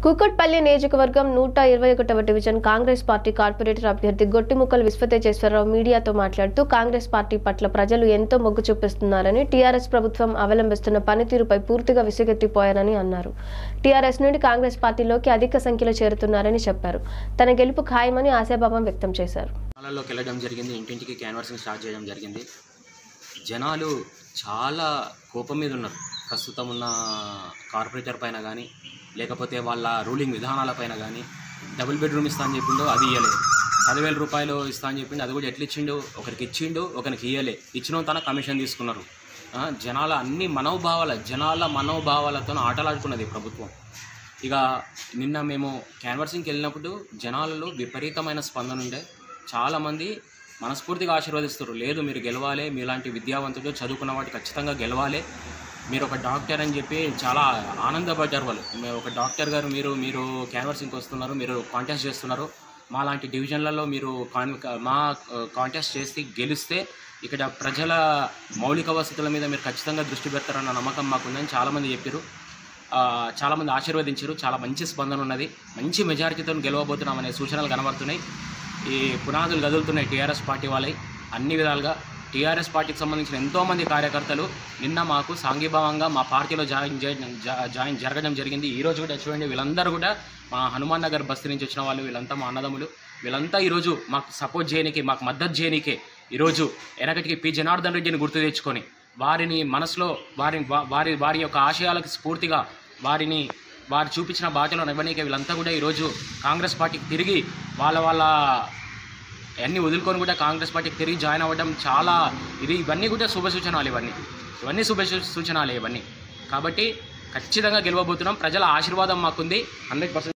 కుకట్పల్లి నియోజకవర్గం నూట ఇరవై ఒకటవ డివిజన్ కాంగ్రెస్ పార్టీ కార్పొరేటర్ అభ్యర్థి గొట్టిముక్కల విశ్వతేజేశ్వరరావు మీడియాతో మాట్లాడుతూ కాంగ్రెస్ పార్టీ పట్ల ప్రజలు ఎంతో మొగ్గు చూపిస్తున్నారని టీఆర్ఎస్ ప్రభుత్వం అవలంబిస్తున్న పనితీరుపై పూర్తిగా విసిగెత్తిపోయారని అన్నారు టీఆర్ఎస్ నుండి కాంగ్రెస్ పార్టీలోకి అధిక సంఖ్యలో చేరుతున్నారని చెప్పారు తన గెలుపు ఖాయమని ఆశాభావం వ్యక్తం చేశారు జనాల్లోకి వెళ్ళడం జరిగింది ఇంటింటికి క్యాన్వాసింగ్ స్టార్ట్ చేయడం జరిగింది జనాలు చాలా కోపం మీద ఉన్నారు ప్రస్తుతం ఉన్న కార్పొరేటర్ పైన కానీ లేకపోతే వాళ్ళ రూలింగ్ విధానాల పైన కానీ డబుల్ బెడ్రూమ్ ఇస్తా అని చెప్పిండు అది ఇయ్యలే పదివేల రూపాయలు ఇస్తా అని చెప్పిండు అది కూడా ఎట్లా ఇచ్చిండు ఒకరికి ఇచ్చిండు ఒకరికి ఇయ్యలే ఇచ్చిన తన కమిషన్ తీసుకున్నారు ఆ, జనాల అన్ని మనోభావాల జనాల మనోభావాలతో ఆటలాడుకున్నది ఈ ప్రభుత్వం ఇక నిన్న మేము క్యాన్వర్సింగ్కి వెళ్ళినప్పుడు జనాలలో విపరీతమైన స్పందన ఉండే చాలామంది మనస్ఫూర్తిగా ఆశీర్వదిస్తారు లేదు మీరు గెలవాలి మీలాంటి విద్యావంతుడు చదువుకున్న వాటి ఖచ్చితంగా గెలవాలి మీరు ఒక డాక్టర్ అని చెప్పి చాలా ఆనందపడ్డారు వాళ్ళు మీరు ఒక డాక్టర్ గారు మీరు మీరు క్యాన్వర్సింగ్కి వస్తున్నారు మీరు కాంటెస్ట్ చేస్తున్నారు మా లాంటి డివిజన్లలో మీరు కాన్ మా కాంటెస్ట్ చేసి గెలిస్తే ఇక్కడ ప్రజల మౌలిక వసతుల మీద మీరు ఖచ్చితంగా దృష్టి పెడతారన్న నమ్మకం మాకుందని చాలామంది చెప్పారు ఆ, చాలామంది ఆశీర్వదించారు చాలా మంచి స్పందన ఉన్నది మంచి మెజారిటీతో గెలవబోతున్నాం అనే సూచనలు కనబడుతున్నాయి ఈ పునాదులు కదులుతున్నాయి టీఆర్ఎస్ పార్టీ వాళ్ళై అన్ని విధాలుగా టీఆర్ఎస్ పార్టీకి సంబంధించిన ఎంతోమంది కార్యకర్తలు నిన్న మాకు సాంఘీభావంగా మా పార్టీలో జాయిన్ చేయడం జా- జాయిన్ జరగడం జరిగింది ఈ రోజు కూడా చూడండి వీళ్ళందరూ కూడా మా హనుమాన్ నగర్ బస్తీ నుంచి వచ్చిన వాళ్ళు వీళ్ళంతా మా అన్నదమ్ములు వీళ్ళంతా ఈరోజు మాకు సపోర్ట్ చేయడానికి మాకు మద్దతు చేయనికే ఈరోజు వెనకటికి పి జనార్దన్ రెడ్డిని గుర్తు తెచ్చుకొని వారిని మనసులో వారి వా- వారి వారి యొక్క ఆశయాలకు స్ఫూర్తిగా వారిని వారు చూపించిన బాటలో నవ్వనీకే వీళ్ళంతా కూడా ఈరోజు కాంగ్రెస్ పార్టీకి తిరిగి వాళ్ళ వాళ్ళ అన్నీ వదులుకొని కూడా కాంగ్రెస్ పార్టీకి తిరిగి జాయిన్ అవ్వడం చాలా ఇది ఇవన్నీ కూడా శుభ సూచనలు ఇవన్నీ ఇవన్నీ శుభ సూ- సూచనలు ఇవన్నీ కాబట్టి ఖచ్చితంగా గెలవబోతున్నాం ప్రజల ఆశీర్వాదం మాకుంది హండ్రెడ్